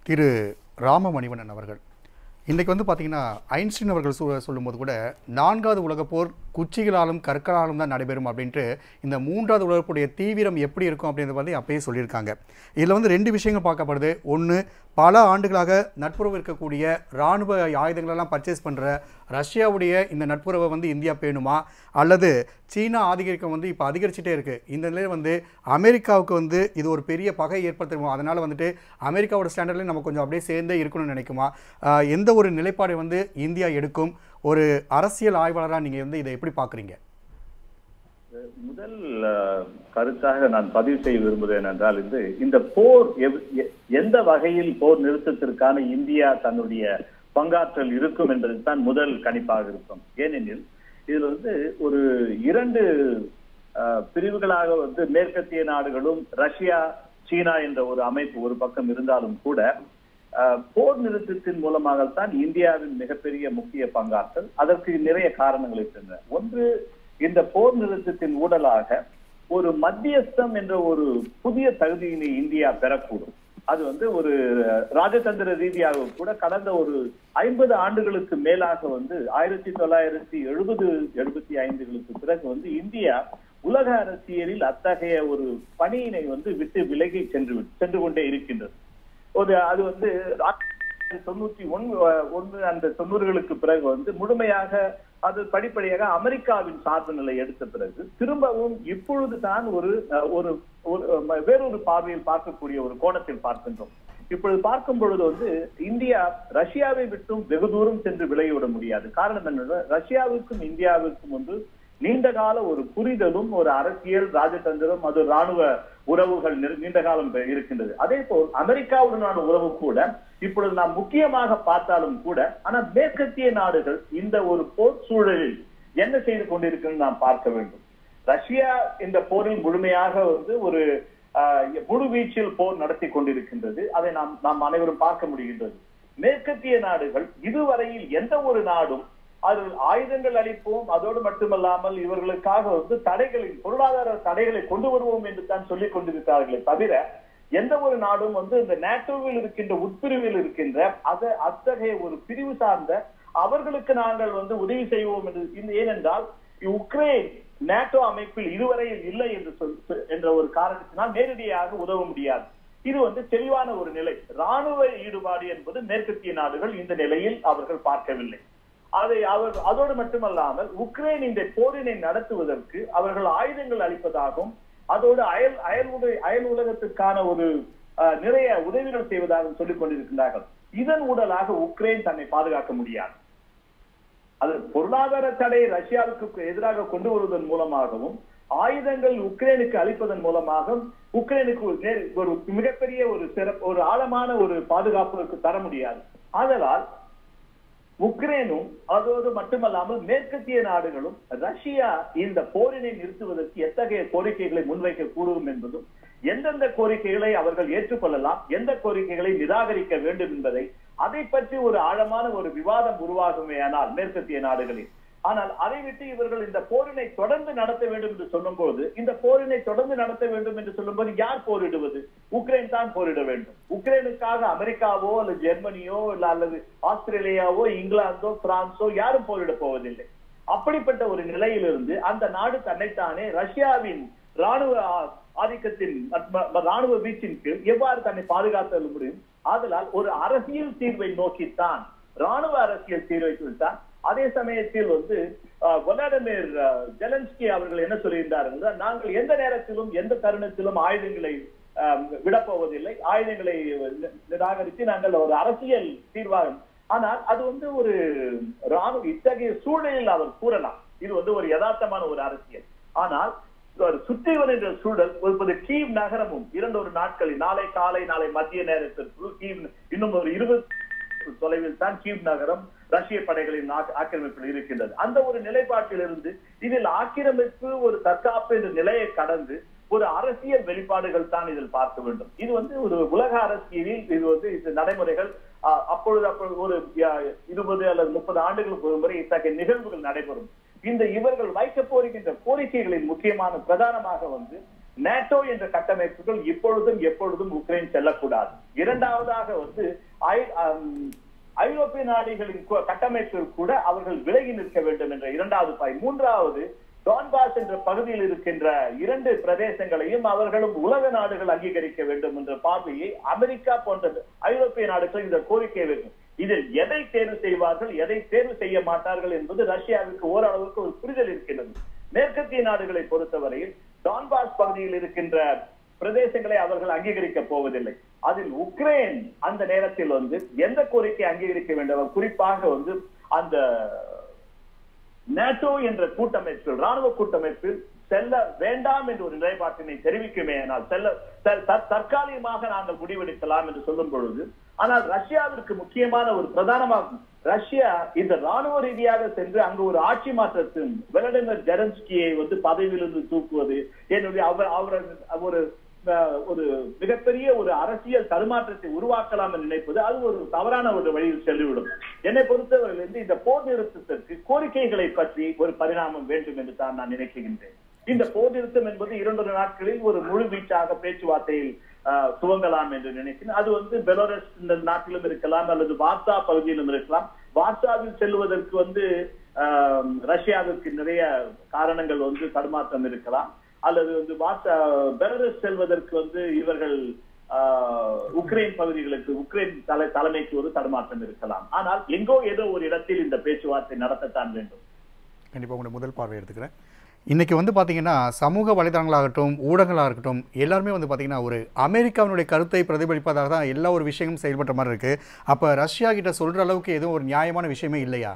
திரு ராமமணிவண்ணன் அவர்கள் இன்றைக்கு வந்து பார்த்தீங்கன்னா ஐன்ஸ்டீன் அவர்கள் சொ சொல்லும்போது கூட நான்காவது உலகப் போர் குச்சிகளாலும் கற்களாலும் தான் நடைபெறும் அப்படின்ட்டு இந்த மூன்றாவது உலகப்புடைய தீவிரம் எப்படி இருக்கும் அப்படின்றத வந்து அப்பயே சொல்லியிருக்காங்க இதில் வந்து ரெண்டு விஷயங்கள் பார்க்கப்படுது ஒன்று பல ஆண்டுகளாக நட்புறவு இருக்கக்கூடிய இராணுவ ஆயுதங்களெல்லாம் பர்ச்சேஸ் பண்ணுற ரஷ்யாவுடைய இந்த நட்புறவை வந்து இந்தியா பேணுமா அல்லது சீனா ஆதிக்கம் வந்து இப்போ அதிகரிச்சுட்டே இருக்குது இந்த நிலையில் வந்து அமெரிக்காவுக்கு வந்து இது ஒரு பெரிய பகை ஏற்படுத்துமோ அதனால் வந்துட்டு அமெரிக்காவோட ஸ்டாண்டர்ட்லேயும் நம்ம கொஞ்சம் அப்படியே சேர்ந்தே இருக்கணும்னு நினைக்குமா ஆஹ் எந்த ஒரு நிலைப்பாடை வந்து இந்தியா எடுக்கும் ஒரு அரசியல் ஆய்வாளராக நீங்கள் வந்து இதை எப்படி பார்க்குறீங்க முதல் அஹ், கருத்தாக நான் பதிவு செய்ய விரும்புவது என்னென்றால் இது இந்த போர் எவ்- எ- எந்த வகையில் போர் நிறுத்தத்திற்கான இந்தியா தன்னுடைய பங்காற்றல் இருக்கும் என்பதுதான் முதல் கணிப்பாக இருக்கும் ஏனெனில் இதுல வந்து ஒரு இரண்டு அஹ், பிரிவுகளாக வந்து மேற்கத்திய நாடுகளும் ரஷ்யா சீனா என்ற ஒரு அமைப்பு ஒரு பக்கம் இருந்தாலும் கூட அஹ், போர் நிறுத்தத்தின் மூலமாகத்தான் இந்தியாவின் மிகப்பெரிய முக்கிய பங்காற்றல் அதற்கு நிறைய காரணங்கள் இருக்கின்றன ஒன்று இந்த போர் நிறுத்தத்தின் ஊடலாக ஒரு மத்தியஸ்தம் என்ற ஒரு புதிய தகுதியினை இந்தியா பெறக்கூடும் அது வந்து ஒரு ராஜதந்திர ரீதியாக கூட கடந்த ஒரு ஐம்பது ஆண்டுகளுக்கு மேலாக வந்து ஆயிரத்தி தொள்ளாயிரத்தி எழுபது எழுபத்தி ஐந்துகளுக்கு பிறகு வந்து இந்தியா உலக அரசியலில் அத்தகைய ஒரு பணியினை வந்து விட்டு விலகி சென்று சென்று கொண்டே இருக்கின்றது ஒரு அது வந்து தொண்ணூத்தி ஒன்னு ஒன்று அந்த தொண்ணூறுகளுக்கு பிறகு வந்து முழுமையாக அது படிப்படியாக அமெரிக்காவின் சார்பு நிலை எடுத்த பிறகு திரும்பவும் இப்பொழுது தான் ஒரு அஹ், ஒரு ஒரு, அஹ், வேறொரு பார்வையில் பார்க்கக்கூடிய ஒரு கோணத்தில் பார்க்கின்றோம் இப்பொழுது பார்க்கும் பொழுது வந்து இந்தியா ரஷ்யாவை விட்டும் வெகு தூரம் சென்று விலகிவிட முடியாது காரணம் என்னன்னா ரஷ்யாவுக்கும் இந்தியாவுக்கும் வந்து நீண்ட கால ஒரு புரிதலும் ஒரு அரசியல் ராஜதந்திரம் அது ராணுவ உறவுகள் நிற- நீண்ட காலம் பெ- இருக்கின்றது அதே போல் அமெரிக்காவுடனான உறவு கூட இப்பொழுது நாம் முக்கியமாக பார்த்தாலும் கூட ஆனா மேற்கத்திய நாடுகள் இந்த ஒரு போர் சூழலில் என்ன செய்து கொண்டிருக்குன்னு நாம் பார்க்க வேண்டும் ரஷ்யா இந்த போரில் முழுமையாக வந்து ஒரு ஆஹ், முழு வீச்சில் போர் நடத்தி கொண்டிருக்கின்றது அதை நாம் நாம் அனைவரும் பார்க்க முடிகின்றது மேற்கத்திய நாடுகள் இதுவரையில் எந்த ஒரு நாடும் அது ஆயுதங்கள் அளிப்போம் அதோடு மட்டுமல்லாமல் இவர்களுக்காக வந்து தடைகளை பொருளாதார தடைகளை கொண்டு வருவோம் என்று தான் சொல்லிக் கொண்டிருக்கிறார்களே தவிர எந்த ஒரு நாடும் வந்து இந்த நேட்டோவில் இருக்கின்ற உட்பிரிவில் இருக்கின்ற அத அத்தகைய ஒரு பிரிவு சார்ந்த அவர்களுக்கு நாங்கள் வந்து உதவி செய்வோம் என்று இந்த- ஏனென்றால் உக்ரைன் நேட்டோ அமைப்பில் இதுவரையில் இல்லை என்று சொல் சொ- என்ற ஒரு காரணத்தினால் நேரடியாக உதவ முடியாது இது வந்து தெளிவான ஒரு நிலை ராணுவ ஈடுபாடு என்பது மேற்கத்திய நாடுகள் இந்த நிலையில் அவர்கள் பார்க்கவில்லை அதை அவர் அதோடு மட்டுமல்லாமல் உக்ரைன் இந்த போரினை நடத்துவதற்கு அவர்கள் ஆயுதங்கள் அளிப்பதாகவும் அதோடு அயல் அயல் உல- அயல் உலகத்துக்கான ஒரு அஹ், நிறைய உதவிகள் செய்வதாகவும் சொல்லிக் கொண்டிருக்கின்றார்கள் இதன் ஊடலாக உக்ரைன் தன்னை பாதுகாக்க முடியாது அது பொருளாதார தடை ரஷ்யாவுக்கு எதிராக கொண்டு வருவதன் மூலமாகவும் ஆயுதங்கள் உக்ரைனுக்கு அளிப்பதன் மூலமாக உக்ரைனுக்கு ஒரு நேர்- ஒரு மிகப்பெரிய ஒரு சிறப்பு ஒரு ஆழமான ஒரு பாதுகாப்புக்கு தர முடியாது ஆதலால் உக்ரைனும் அதோடு மட்டுமல்லாமல் மேற்கத்திய நாடுகளும் ரஷ்யா இந்த போரினை நிறுத்துவதற்கு எத்தகைய கோரிக்கைகளை முன்வைக்க கூடும் என்பதும் எந்தெந்த கோரிக்கைகளை அவர்கள் ஏற்றுக்கொள்ளலாம் எந்த கோரிக்கைகளை நிராகரிக்க வேண்டும் என்பதை அதை பற்றி ஒரு ஆழமான ஒரு விவாதம் உருவாகுமேயானால் மேற்கத்திய நாடுகளில் ஆனால் அதை விட்டு இவர்கள் இந்த போரினை தொடர்ந்து நடத்த வேண்டும் என்று சொல்லும்போது இந்த போரினை தொடர்ந்து நடத்த வேண்டும் என்று சொல்லும்போது யார் போரிடுவது உக்ரைன் தான் போரிட வேண்டும் உக்ரைனுக்காக அமெரிக்காவோ அல்லது ஜெர்மனியோ இல்ல அல்லது ஆஸ்திரேலியாவோ இங்கிலாந்தோ பிரான்சோ யாரும் போரிட போவதில்லை அப்படிப்பட்ட ஒரு நிலையிலிருந்து அந்த நாடு தன்னைத்தானே ரஷ்யாவின் ராணுவ ஆ- ஆதிக்கத்தின் ம- ம- ராணுவ வீச்சின் கீழ் எவ்வாறு தன்னை பாதுகாத்து முடியும் ஆதலால் ஒரு அரசியல் தீர்வை நோக்கித்தான் ராணுவ அரசியல் தீர்வை தான் அதே சமயத்தில் வந்து அஹ், விளாடிமிர் அஹ், ஜெலன்ஸ்கி அவர்கள் என்ன சொல்லியிருந்தார் என்றால் நாங்கள் எந்த நேரத்திலும் எந்த தருணத்திலும் ஆயுதங்களை அஹ், விடப்போவதில்லை ஆயுதங்களை நி- நிராகரித்து நாங்கள் ஒரு அரசியல் தீர்வாக ஆனால் அது வந்து ஒரு ராணுவ இத்தகைய சூழலில் அவர் கூறலாம் இது வந்து ஒரு யதார்த்தமான ஒரு அரசியல் ஆனால் ஒரு சுற்றி வருகின்ற சூழல் இப்போது கீவ் நகரமும் இரண்டு ஒரு நாட்களில் நாளை காலை நாளை மத்திய நேரத்திற்குள் கீவ் இன்னும் ஒரு இருபது தொலைவில் தான் கீவ் நகரம் ரஷ்ய படைகளின் ஆக்க- ஆக்கிரமிப்பில் இருக்கின்றது அந்த ஒரு நிலைப்பாட்டிலிருந்து இதில் ஆக்கிரமிப்பு ஒரு தற்காப்பு என்ற நிலையை கடந்து ஒரு அரசியல் வெளிப்பாடுகள் தான் இதில் பார்க்க வேண்டும் இது வந்து ஒரு உலக அரசியலில் இது வந்து இந்த நடைமுறைகள் ஆஹ், அப்பொழுது அப்பொழுது ஒரு ஆஹ், இருபது அல்லது முப்பது ஆண்டுகளுக்கு ஒரு முறை இத்தகைய நிகழ்வுகள் நடைபெறும் இந்த இவர்கள் வைக்க போகின்ற கோரிக்கைகளின் முக்கியமான பிரதானமாக வந்து நேட்டோ என்ற கட்டமைப்புகள் இப்பொழுதும் எப்பொழுதும் உக்ரைன் செல்லக்கூடாது இரண்டாவதாக வந்து ஐ- ஆம், ஐரோப்பிய நாடுகளின் கு- கட்டமைப்பில் கூட அவர்கள் விலகி நிற்க வேண்டும் என்ற இரண்டாவது பாய் மூன்றாவது டான்பாஸ் என்ற பகுதியில் இருக்கின்ற இரண்டு பிரதேசங்களையும் அவர்களும் உலக நாடுகள் அங்கீகரிக்க வேண்டும் என்ற பார்வையை அமெரிக்கா போன்ற ஐரோப்பிய நாடுகள் இந்த கோரிக்கை வைக்கும் இதில் எதை தேர்வு செய்வார்கள் எதை தேர்வு செய்ய மாட்டார்கள் என்பது ரஷ்யாவுக்கு ஓரளவுக்கு ஒரு புரிதல் இருக்கின்றது மேற்கத்திய நாடுகளை பொறுத்தவரையில் டான்பாஸ் பகுதியில் இருக்கின்ற பிரதேசங்களை அவர்கள் அங்கீகரிக்க போவதில்லை அதில் உக்ரைன் அந்த நேரத்தில் வந்து எந்த கோரிக்கை அங்கீகரிக்க வேண்டும் குறிப்பாக வந்து அந்த நேட்டோ என்ற கூட்டமைப்பில் ராணுவ கூட்டமைப்பில் செல்ல வேண்டாம் என்ற ஒரு நிலைப்பாட்டினை தெரிவிக்குமே ஆனால் செல்ல த- த- தற்காலிகமாக நாங்கள் முடிவெடுக்கலாம் என்று சொல்லும் பொழுது ஆனால் ரஷ்யாவிற்கு முக்கியமான ஒரு பிரதானமாகும் ரஷ்யா இந்த ராணுவ ரீதியாக சென்று அங்கு ஒரு ஆட்சி மாற்றத்தின் வெலடிமிர் ஜெரன்ஸ்கியை வந்து பதவியிலிருந்து தூக்குவது என்னுடைய அவர் அவர் ஒரு அஹ், ஒரு மிகப்பெரிய ஒரு அரசியல் தடுமாற்றத்தை உருவாக்கலாம் என்று நினைப்பது அது ஒரு தவறான ஒரு வழியில் சென்றுவிடும் என்னை பொறுத்தவரையில் இருந்து இந்த போர் நிறுத்தத்திற்கு கோரிக்கைகளை பற்றி ஒரு பரிணாமம் வேண்டும் என்று தான் நான் நினைக்கின்றேன் இந்த போர் நிறுத்தம் என்பது இரண்டொரு நாட்களில் ஒரு முழு வீச்சாக பேச்சுவார்த்தையில் ஆஹ், துவங்கலாம் என்று நினைக்கிறேன் அது வந்து பெலோரஸ் இந்த நாட்டிலும் இருக்கலாம் அல்லது வார்சா பகுதியிலும் இருக்கலாம் வார்சாவில் செல்வதற்கு வந்து ஆஹ், ரஷ்யாவிற்கு நிறைய காரணங்கள் வந்து தடுமாற்றம் இருக்கலாம் அல்லது வந்து வார்சா பெலரஸ் செல்வதற்கு வந்து இவர்கள் ஆஹ், உக்ரைன் பகுதிகளுக்கு உக்ரைன் தலை தலைமைக்கு ஒரு தடுமாற்றம் இருக்கலாம் ஆனால் எங்கோ ஏதோ ஒரு இடத்தில் இந்த பேச்சுவார்த்தை நடத்தத்தான் வேண்டும் கண்டிப்பாக உங்களுடைய முதல் பார்வை எடுத்துக்கிறேன் இன்றைக்கி வந்து பார்த்தீங்கன்னா சமூக வலைதளங்களாகட்டும் ஊடகங்களாக இருக்கட்டும் எல்லாருமே வந்து பார்த்தீங்கன்னா ஒரு அமெரிக்காவினுடைய கருத்தை பிரதிபலிப்பதாக தான் எல்லா ஒரு விஷயங்களும் செயல்பட்ட மாதிரி இருக்குது அப்போ ரஷ்யா கிட்ட சொல்கிற அளவுக்கு எதுவும் ஒரு நியாயமான விஷயமே இல்லையா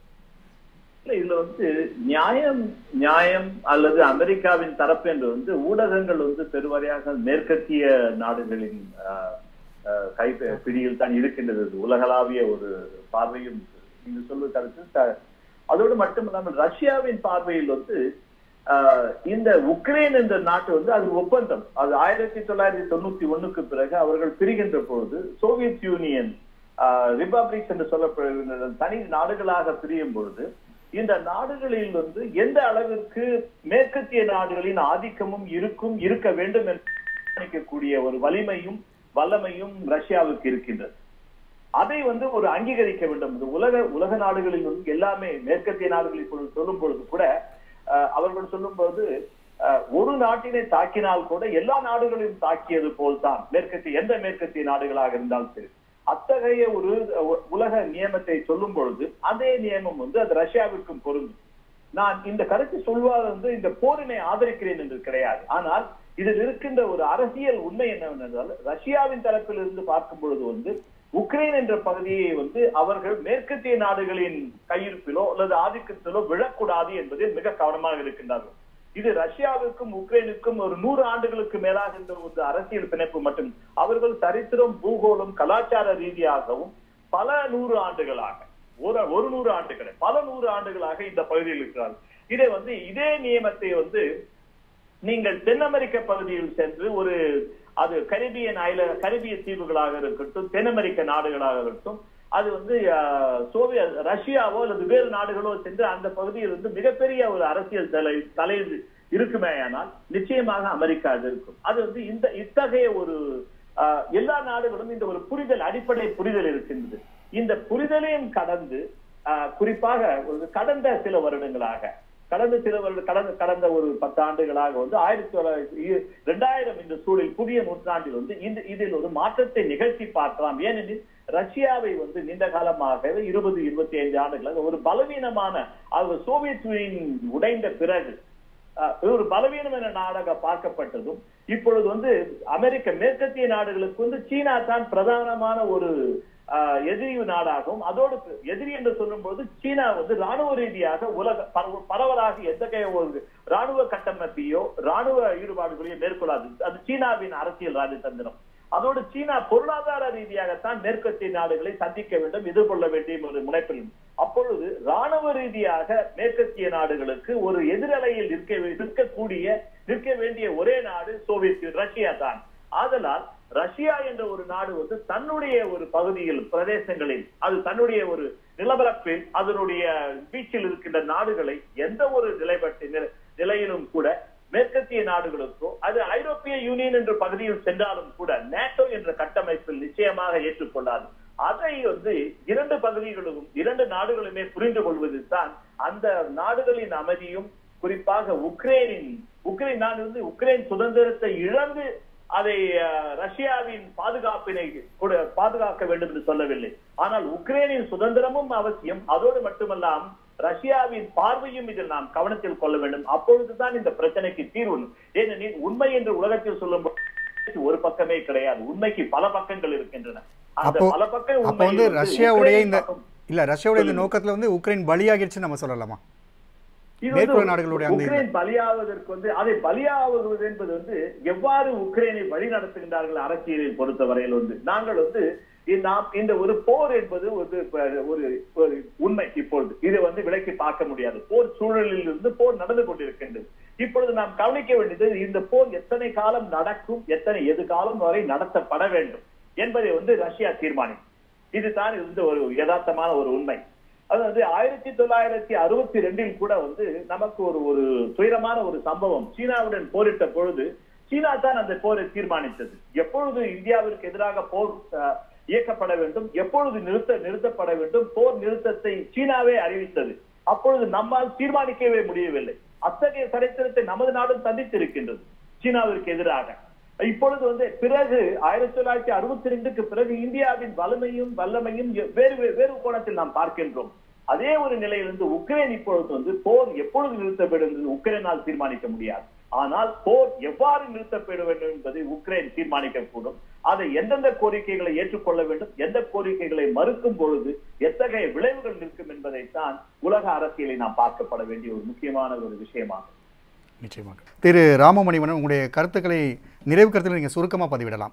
இல்ல இதுல வந்து நியாயம் நியாயம் அல்லது அமெரிக்காவின் தரப்பு என்று வந்து ஊடகங்கள் வந்து பெருவாரியாக மேற்கத்திய நாடுகளின் ஆஹ், ஆஹ், கை பிடியில் தான் இருக்கின்றது இது உலகளாவிய ஒரு பார்வையும் நீங்க சொல்வது கருத்து த- அதோடு மட்டுமில்லாமல் ரஷ்யாவின் பார்வையில் வந்து ஆஹ், இந்த உக்ரைன் என்ற நாட்டு வந்து அது ஒப்பந்தம் அது ஆயிரத்தி தொள்ளாயிரத்தி தொண்ணூத்தி ஒண்ணுக்கு பிறகு அவர்கள் பிரிகின்ற பொழுது சோவியத் யூனியன் ரிபப்ளிக்ஸ் என்று சொல்லப்படுகின்ற தனி நாடுகளாக பிரியும் பொழுது இந்த நாடுகளில் வந்து எந்த அளவிற்கு மேற்கத்திய நாடுகளின் ஆதிக்கமும் இருக்கும் இருக்க வேண்டும் என்று நினைக்கக்கூடிய ஒரு வலிமையும் வல்லமையும் ரஷ்யாவுக்கு இருக்கின்றது அதை வந்து ஒரு அங்கீகரிக்க வேண்டும் இந்த உலக உலக நாடுகளில் வந்து எல்லாமே மேற்கத்திய நாடுகளில் இப்பொழுது சொல்லும் பொழுது கூட அஹ், அவர்கள் சொல்லும்போது அஹ், ஒரு நாட்டினை தாக்கினால் கூட எல்லா நாடுகளையும் தாக்கியது போல்தான் மேற்கத்திய எந்த மேற்கத்திய நாடுகளாக இருந்தாலும் சரி அத்தகைய ஒரு அஹ், உலக நியமத்தை சொல்லும் பொழுது அதே நியமம் வந்து அது ரஷ்யாவிற்கும் பொருந்தும் நான் இந்த கருத்து சொல்வார் வந்து இந்த போரினை ஆதரிக்கிறேன் என்று கிடையாது ஆனால் இதில் இருக்கின்ற ஒரு அரசியல் உண்மை என்னவென்றால் ரஷ்யாவின் தரப்பில் இருந்து பார்க்கும் பொழுது வந்து உக்ரைன் என்ற பகுதியை வந்து அவர்கள் மேற்கத்திய நாடுகளின் கையிருப்பிலோ அல்லது ஆதிக்கத்திலோ விழக்கூடாது என்பதில் மிக கவனமாக இருக்கின்றார்கள் இது ரஷ்யாவுக்கும் உக்ரைனுக்கும் ஒரு நூறு ஆண்டுகளுக்கு மேலாக இந்த ஒரு அரசியல் பிணைப்பு மட்டும் அவர்கள் சரித்திரம் பூகோளம் கலாச்சார ரீதியாகவும் பல நூறு ஆண்டுகளாக ஒரு ஒரு நூறு ஆண்டுகள் பல நூறு ஆண்டுகளாக இந்த பகுதியில் இருக்கிறார்கள் இதை வந்து இதே நியமத்தை வந்து நீங்கள் தென் அமெரிக்க பகுதியில் சென்று ஒரு அது கரிபியன் ஐல கரிபிய தீவுகளாக இருக்கட்டும் தென் அமெரிக்க நாடுகளாக இருக்கட்டும் அது வந்து அஹ், சோவியத் ரஷ்யாவோ அல்லது வேறு நாடுகளோ சென்று அந்த பகுதியில் வந்து மிகப்பெரிய ஒரு அரசியல் தலை தலை இருக்குமேயானால் நிச்சயமாக அமெரிக்கா அது இருக்கும் அது வந்து இந்த இத்தகைய ஒரு அஹ், எல்லா நாடுகளும் இந்த ஒரு புரிதல் அடிப்படை புரிதல் இருக்கின்றது இந்த புரிதலையும் கடந்து அஹ், குறிப்பாக ஒரு கடந்த சில வருடங்களாக கடந்த சில வருட கடந்த கடந்த ஒரு பத்து ஆண்டுகளாக வந்து ஆயிரத்தி தொள்ளாயிரத்தி இரண்டாயிரம் இந்த சூழல் புதிய நூற்றாண்டில் வந்து இந்த இதில் ஒரு மாற்றத்தை நிகழ்த்தி பார்க்கலாம் ஏனெனில் ரஷ்யாவை வந்து நீண்ட காலமாக இருபது இருபத்தி ஐந்து ஆண்டுகளாக ஒரு பலவீனமான அது சோவியத் யூனியன் உடைந்த பிறகு அஹ், ஒரு பலவீனம் என நாடாக பார்க்கப்பட்டதும் இப்பொழுது வந்து அமெரிக்க மேற்கத்திய நாடுகளுக்கு வந்து சீனா தான் பிரதானமான ஒரு அஹ், எதிரி நாடாகவும் அதோடு எதிரி என்று சொல்லும்போது சீனா வந்து ராணுவ ரீதியாக உலக பரவ- பரவலாக எத்தகைய ஒரு ராணுவ கட்டமைப்பையோ ராணுவ ஈடுபாடுகளையோ மேற்கொள்ளாது அது சீனாவின் அரசியல் ராஜதந்திரம் அதோடு சீனா பொருளாதார ரீதியாகத்தான் மேற்கத்திய நாடுகளை சந்திக்க வேண்டும் எதிர்கொள்ள வேண்டிய ஒரு முனைப்பில் அப்பொழுது ராணுவ ரீதியாக மேற்கத்திய நாடுகளுக்கு ஒரு எதிரலையில் நிற்க வே- நிற்கக்கூடிய நிற்க வேண்டிய ஒரே நாடு சோவியத் யூனியன், ரஷ்யா தான் ஆதலால் ரஷ்யா என்ற ஒரு நாடு வந்து தன்னுடைய ஒரு பகுதியில் பிரதேசங்களில் அது தன்னுடைய ஒரு நிலப்பரப்பில் அதனுடைய வீச்சில் இருக்கின்ற நாடுகளை எந்த ஒரு நிலைப்பட்ட நிலை- நிலையிலும் கூட மேற்கத்திய நாடுகளுக்கோ அது ஐரோப்பிய யூனியன் என்ற பகுதியில் சென்றாலும் கூட நேட்டோ என்ற கட்டமைப்பில் நிச்சயமாக ஏற்றுக்கொள்ளாது அதை வந்து இரண்டு பகுதிகளும் இரண்டு நாடுகளுமே புரிந்து கொள்வது தான் அந்த நாடுகளின் அமைதியும் குறிப்பாக உக்ரைனின் உக்ரைன் நான் வந்து உக்ரைன் சுதந்திரத்தை இழந்து அதை அஹ், ரஷ்யாவின் பாதுகாப்பினை கூட பாதுகாக்க வேண்டும் என்று சொல்லவில்லை ஆனால் உக்ரைனின் சுதந்திரமும் அவசியம் அதோடு மட்டுமல்லாம் ரஷ்யாவின் பார்வையும் இதில் நாம் கவனத்தில் கொள்ள வேண்டும் அப்பொழுதுதான் இந்த பிரச்சனைக்கு தீர்வு ஏனெனில் உண்மை என்று உலகத்தில் சொல்லும் ஒரு பக்கமே கிடையாது உண்மைக்கு பல பக்கங்கள் இருக்கின்றன அந்த அப்போ பல பக்க அப்போ உண்மையில் வந்து வந்து ரஷ்யாவுடைய உக்ரைன் இந்த பக்கம் இல்ல ரஷ்யாவுடைய இந்த நோக்கத்துல வந்து உக்ரைன் பலியாகிடுச்சுன்னு நம்ம சொல்லலாமா இது மேற்குலக வந்து நாடுகளுடைய அந்த உக்ரைன் பலியாவதற்கு வந்து அதை பலியாவது என்பது வந்து எவ்வாறு உக்ரைனை வழி நடத்துகின்றார்கள் அரசியலில் பொறுத்தவரையில் வந்து நாங்கள் வந்து இந்த- நாம் இந்த ஒரு போர் என்பது ஒரு ஒரு ஒரு உண்மை இப்பொழுது இதை வந்து விலக்கி பார்க்க முடியாது போர் சூழலில் இருந்து போர் நடந்து கொண்டிருக்கின்றது இப்பொழுது நாம் கவனிக்க வேண்டியது இந்த போர் எத்தனை காலம் நடக்கும் எத்தனை எது காலம் வரை நடத்தப்பட வேண்டும் என்பதை வந்து ரஷ்யா தீர்மானிக்கும் இதுதான் இந்த ஒரு யதார்த்தமான ஒரு உண்மை அதாவது ஆயிரத்தி தொள்ளாயிரத்தி அறுபத்தி ரெண்டில் கூட வந்து நமக்கு ஒரு ஒரு துயரமான ஒரு சம்பவம் சீனாவுடன் போரிட்ட பொழுது சீனா தான் அந்த போரை தீர்மானித்தது எப்பொழுது இந்தியாவிற்கு எதிராக போர் அஹ், இயக்கப்பட வேண்டும் எப்பொழுது நிறுத்த நிறுத்தப்பட வேண்டும் போர் நிறுத்தத்தை சீனாவே அறிவித்தது அப்பொழுது நம்மால் தீர்மானிக்கவே முடியவில்லை அத்தகைய சரித்திரத்தை நமது நாடும் சந்தித்திருக்கின்றது சீனாவிற்கு எதிராக இப்பொழுது வந்து பிறகு ஆயிரத்தி தொள்ளாயிரத்தி அறுபத்தி ரெண்டுக்கு பிறகு இந்தியாவின் வலிமையும் வல்லமையும் எ- வேறு வே- வேறு கோணத்தில் நாம் பார்க்கின்றோம் அதே ஒரு நிலையிலிருந்து உக்ரைன் இப்பொழுது வந்து போர் எப்பொழுது நிறுத்தப்படும் என்பது உக்ரைனால் தீர்மானிக்க முடியாது ஆனால் போர் எவ்வாறு நிறுத்தப்பட வேண்டும் என்பதை உக்ரைன் தீர்மானிக்க கூடும் அதை எந்தெந்த கோரிக்கைகளை ஏற்றுக்கொள்ள வேண்டும் எந்த கோரிக்கைகளை மறுக்கும் பொழுது எத்தகைய விளைவுகள் நிற்கும் என்பதைத்தான் உலக அரசியலை நாம் பார்க்கப்பட வேண்டிய ஒரு முக்கியமான ஒரு விஷயமாகும் நிச்சயமாக திரு ராமமணிவனன் உங்களுடைய கருத்துக்களை நிறைவு கருத்துக்களை நீங்க சுருக்கமா பதிவிடலாம்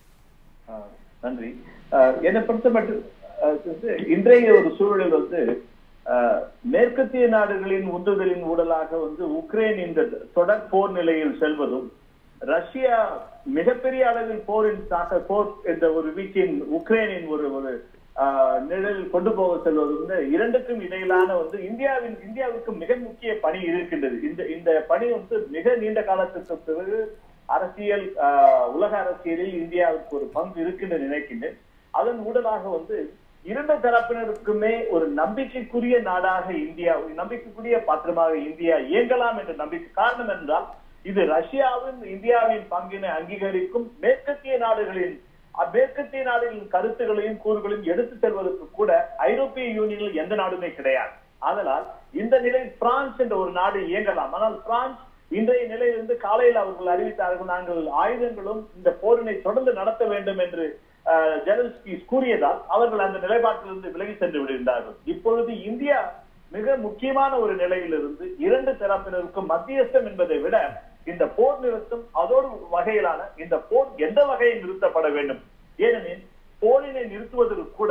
ஆஹ் நன்றி ஆஹ் என்னை பொறுத்த மட்டும் ஆஹ் வந்து இன்றைய ஒரு சூழலில் வந்து ஆஹ் மேற்கத்திய நாடுகளின் உந்துதலின் ஊடலாக வந்து உக்ரைன் இந்த தொடர் போர் நிலையில் செல்வதும் ரஷ்யா மிகப்பெரிய அளவில் போரின் தாக்க போர் என்ற ஒரு வீச்சின் உக்ரைனின் ஒரு ஒரு ஆஹ் நிழலில் கொண்டு போக செல்வது வந்து இரண்டுக்கும் இடையிலான வந்து இந்தியாவின் இந்தியாவுக்கு மிக முக்கிய பணி இருக்கின்றது இந்த இந்த பணி வந்து மிக நீண்ட காலத்துக்கு பிறகு அரசியல் ஆஹ் உலக அரசியலில் இந்தியாவுக்கு ஒரு பங்கு இருக்குன்னு நினைக்கின்றேன் அதன் ஊடலாக வந்து இரண்டு தரப்பினருக்குமே ஒரு நம்பிக்கைக்குரிய நாடாக இந்தியா நம்பிக்கைக்குரிய பாத்திரமாக இந்தியா இயங்கலாம் என்ற நம்பிக்கை காரணம் என்றால் இது ரஷ்யாவின் இந்தியாவின் பங்கினை அங்கீகரிக்கும் மேற்கத்திய நாடுகளின் அ- மேற்கத்திய நாடுகளின் கருத்துகளையும் கூறுகளையும் எடுத்து செல்வதற்கு கூட ஐரோப்பிய யூனியனில் எந்த நாடுமே கிடையாது அதனால் இந்த நிலையில் பிரான்ஸ் என்ற ஒரு நாடு இயங்கலாம் ஆனால் பிரான்ஸ் இன்றைய நிலையிலிருந்து காலையில் அவர்கள் அறிவித்தார்கள் நாங்கள் ஆயுதங்களும் இந்த போரினை தொடர்ந்து நடத்த வேண்டும் என்று அஹ், ஜெலன்ஸ்கி கூறியதால் அவர்கள் அந்த நிலைப்பாட்டிலிருந்து விலகி சென்று விடுகின்றார்கள் இப்பொழுது இந்தியா மிக முக்கியமான ஒரு நிலையிலிருந்து இரண்டு தரப்பினருக்கும் மத்தியஸ்தம் என்பதை விட இந்த போர் நிறுத்தம் அதோடு வகையிலான இந்த போர் எந்த வகையில் நிறுத்தப்பட வேண்டும் ஏனெனில் போரினை நிறுத்துவதற்கு கூட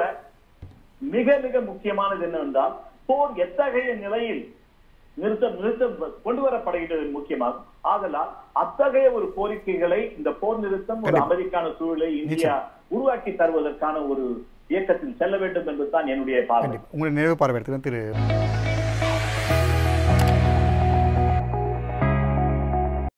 மிக மிக முக்கியமானது என்னவென்றால் போர் எத்தகைய நிலையில் நிறுத்தம் நிறுத்தம் கொண்டு வரப்படுகிறது முக்கியமாக ஆதலால் அத்தகைய ஒரு கோரிக்கைகளை இந்த போர் நிறுத்தம் ஒரு கண்டிப்பா. அமெரிக்கான சூழலை இந்தியா உருவாக்கி தருவதற்கான ஒரு இயக்கத்தில் செல்ல வேண்டும் என்பதுதான் என்னுடைய பார்வை கண்டிப்பா உங்களுடைய நிறைவு பார்வையெடுத்துக்கிறேன் திரு